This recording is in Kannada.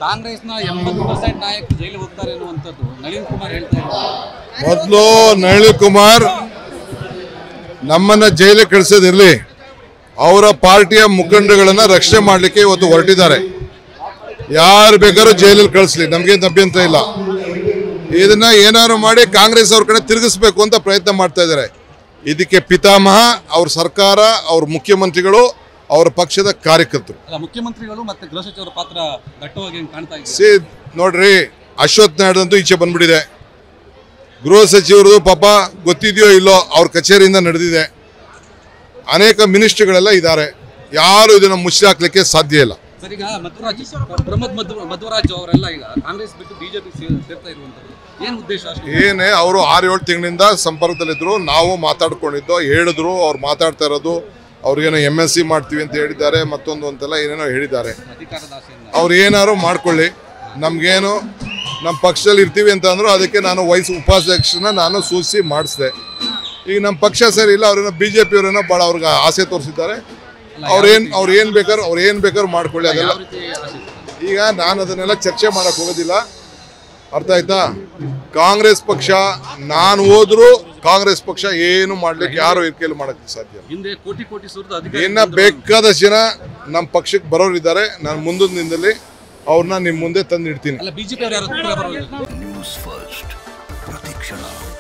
ಕಾಂಗ್ರೆಸ್ನ ಎಂಬತ್ತು ಪರ್ಸೆಂಟ್ ನಾಯಕರು ಜೈಲಿಗೆ ಹೋಗ್ತಾರೆ ಅನ್ನುವಂಥದ್ದು ನಳಿನ್ ಕುಮಾರ್ ಹೇಳ್ತಾ ಇದ್ದಾರೆ ಮೊದಲು ನಳಿನ್ ಕುಮಾರ್ ನಮ್ಮನ್ನ ಜೈಲಿಗೆ ಕಳಿಸೋದಿರ್ಲಿ ಅವರ ಪಾರ್ಟಿಯ ಮುಖಂಡಗಳನ್ನ ರಕ್ಷಣೆ ಮಾಡಲಿಕ್ಕೆ ಇವತ್ತು ಹೊರಟಿದ್ದಾರೆ ಯಾರು ಬೇಕಾದ್ರೂ ಜೈಲಲ್ಲಿ ಕಳಿಸ್ಲಿ ನಮ್ಗೇನು ಅಭ್ಯಂತರ ಇಲ್ಲ ಇದನ್ನ ಏನಾದ್ರು ಮಾಡಿ ಕಾಂಗ್ರೆಸ್ ಅವ್ರ ಕಡೆ ತಿರುಗಿಸ್ಬೇಕು ಅಂತ ಪ್ರಯತ್ನ ಮಾಡ್ತಾ ಇದ್ದಾರೆ ಇದಕ್ಕೆ ಪಿತಾಮಹ ಅವ್ರ ಸರ್ಕಾರ ಅವ್ರ ಮುಖ್ಯಮಂತ್ರಿಗಳು ಅವರ ಪಕ್ಷದ ಕಾರ್ಯಕರ್ತರು ಅಲ್ಲ ಮುಖ್ಯಮಂತ್ರಿಗಳು ಮತ್ತೆ ಗೃಹ ಸಚಿವರ ಪಾತ್ರ ದಟ್ಟವಾಗಿ ಹೆಂಗ್ ಕಾಣ್ತಾ ಇದೆ ಸಿ ನೋಡ್ರಿ ಅಶ್ವಥ್ ನಾಯ್ಡು ಈಚೆ ಬಂದ್ಬಿಟ್ಟಿದೆ ಗೃಹ ಸಚಿವರದು ಪಾಪ ಗೊತ್ತಿದೆಯೋ ಇಲ್ಲೋ ಅವ್ರ ಕಚೇರಿಯಿಂದ ನಡೆದಿದೆ ಅನೇಕ ಮಿನಿಸ್ಟ್ರಿಗಳೆಲ್ಲ ಇದ್ದಾರೆ ಯಾರು ಇದನ್ನು ಮುಚ್ಚಾಕ್ಲಿಕ್ಕೆ ಸಾಧ್ಯ ಇಲ್ಲ ಸರ್ ಈಗ ಮಧ್ವರಾಜ್ ಪ್ರಮೋದ್ ಮಧ್ವ ಮಧ್ವರಾಜ್ ಅವರೆಲ್ಲ ಈಗ ಕಾಂಗ್ರೆಸ್ ಬಿಟ್ಟು ಬಿಜೆಪಿ ಸೇರ್ತಾ ಇರುವಂತದ್ದು ಏನ್ ಉದ್ದೇಶ ಅಷ್ಟು ಏನೇ ಅವರು ಆರು ಏಳು ತಿಂಗಳಿಂದ ಸಂಪರ್ಕದಲ್ಲಿದ್ದರು ನಾವು ಮಾತಾಡ್ಕೊಂಡಿದ್ದೋ ಹೇಳಿದ್ರು ಅವ್ರು ಮಾತಾಡ್ತಾ ಇರೋದು ಅವ್ರಿಗೇನೋ ಎಮ್ ಎಸ್ ಸಿ ಮಾಡ್ತೀವಿ ಅಂತ ಹೇಳಿದ್ದಾರೆ ಮತ್ತೊಂದು ಅಂತೆಲ್ಲ ಏನೇನೋ ಹೇಳಿದ್ದಾರೆ ಅಧಿಕಾರದ ಆಸೆಯಿಂದ ಅವ್ರು ಏನಾದ್ರು ಮಾಡ್ಕೊಳ್ಳಿ ನಮ್ಗೇನು ನಮ್ಮ ಪಕ್ಷದಲ್ಲಿ ಇರ್ತೀವಿ ಅಂತ ಅಂದ್ರು ಅದಕ್ಕೆ ನಾನು ವಯಸ್ಸು ಉಪಾಧ್ಯಕ್ಷನ ನಾನು ಸೂಚಿಸಿ ಮಾಡಿಸಿದೆ ಈಗ ನಮ್ಮ ಪಕ್ಷ ಸರಿ ಇಲ್ಲ ಅವ್ರೇನೋ ಬಿ ಜೆ ಪಿಯವರೇನೋ ಭಾಳ ಅವ್ರಿಗೆ ಆಸೆ ತೋರಿಸಿದ್ದಾರೆ ಅವ್ರೇನು ಅವ್ರು ಏನು ಬೇಕಾದ್ರು ಅವ್ರು ಏನು ಬೇಕಾದ್ರು ಮಾಡ್ಕೊಳ್ಳಿ ಅದೆಲ್ಲ ಯಾವ ರೀತಿ ಆಸೆ ಇದೆ? ಈಗ ನಾನು ಅದನ್ನೆಲ್ಲ ಚರ್ಚೆ ಮಾಡಕ್ ಹೋಗೋದಿಲ್ಲ ಅರ್ಥ ಆಯ್ತಾ ಕಾಂಗ್ರೆಸ್ ಪಕ್ಷ ನಾನು ಹೋದ್ರು ಕಾಂಗ್ರೆಸ್ ಪಕ್ಷ ಏನು ಮಾಡ್ಲಿಕ್ಕೆ ಯಾರು ಇರ್ಕೇಲಿ ಮಾಡಕ್ಕೆ ಸಾಧ್ಯ ಇಲ್ಲ. ಹಿಂದೆ ಕೋಟಿ ಕೋಟಿ ಸುರಿದು ಅಧಿಕಾರ ಇನ್ನ ಬೇಕಾದಷ್ಟು ಜನ ನಮ್ಮ ಪಕ್ಷಕ್ಕೆ ಬರೋರಿದ್ದಾರೆ ನಾನು ಮುಂದಿನ ದಿನದಲ್ಲಿ ಅವ್ರನ್ನ ನಿಮ್ಮ ಮುಂದೆ ತಂದು ಇಡ್ತೀನಿ ಅಲ್ಲ ಬಿಜೆಪಿ ಅವ್ರು ಯಾರು ಹತ್ರ ಬರೋದಿಲ್ಲ ನ್ಯೂಸ್ ಫಸ್ಟ್ ಪ್ರತಿಕ್ಷಣ